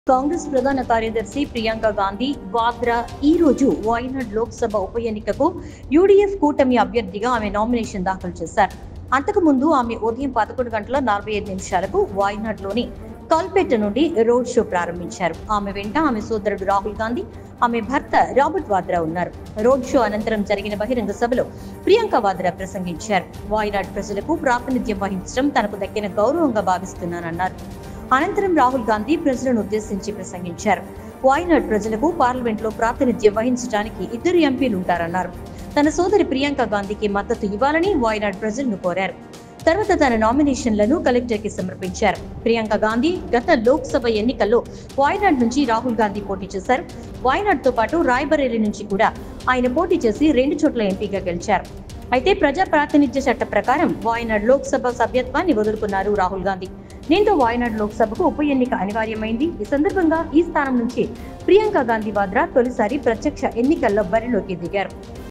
కాంగ్రెస్ ప్రధాన కార్యదర్శి ప్రియాంక గాంధీ వాద్రా ఈ రోజు వాయనాడ్ లోక్సభ ఉప ఎన్నికకు యూడీఎఫ్ కూటమి అభ్యర్థిగా ఆమె నామినేషన్ దాఖలు చేశారు అంతకుముందు ఆమె ఉదయం పదకొండు గంటల నలభై ఐదు నిమిషాలకు వాయనాడ్లోని కల్పేట నుండి రోడ్ షో ప్రారంభించారు ఆమె వెంట ఆమె సోదరుడు రాహుల్ గాంధీ ఆమె భర్త రాబర్ట్ వాద్రా ఉన్నారు రోడ్ షో అనంతరం జరిగిన బహిరంగ సభలో ప్రియాంక వాద్రా ప్రసంగించారు వాయనాడ్ ప్రజలకు ప్రాతినిధ్యం వహించడం తనకు దక్కిన గౌరవంగా భావిస్తున్నానన్నారు అనంతరం రాహుల్ గాంధీ ప్రజలను ఉద్దేశించి ప్రసంగించారు వాయనాడ్ ప్రజలకు పార్లమెంట్లో ప్రాతినిధ్యం వహించడానికి ఇద్దరు ఎంపీలు ఉంటారన్నారు తన సోదరి ప్రియాంక గాంధీకి మద్దతు ఇవ్వాలని వాయనాడ్ ప్రజలను కోరారు తర్వాత తన నామినేషన్లను కలెక్టర్కి సమర్పించారు ప్రియాంక గాంధీ గత లోక్సభ ఎన్నికల్లో వాయనాడ్ నుంచి రాహుల్ గాంధీ పోటీ చేశారు వాయనాడ్తో పాటు రాయ్బరేలీ నుంచి కూడా ఆయన పోటీ చేసి రెండు చోట్ల ఎంపీగా గెలిచారు అయితే ప్రజా ప్రాతినిధ్య చట్ట ప్రకారం వాయనాడ్ లోక్సభ సభ్యత్వాన్ని వదులుకున్నారు రాహుల్ గాంధీ దీంతో వాయనాడ్ లోక్సభకు ఉప ఎన్నిక అనివార్యమైంది ఈ సందర్భంగా ఈ స్థానం నుంచి ప్రియాంక గాంధీ వాద్రా తొలిసారి ప్రత్యక్ష ఎన్నికల్లో బరిలోకి దిగారు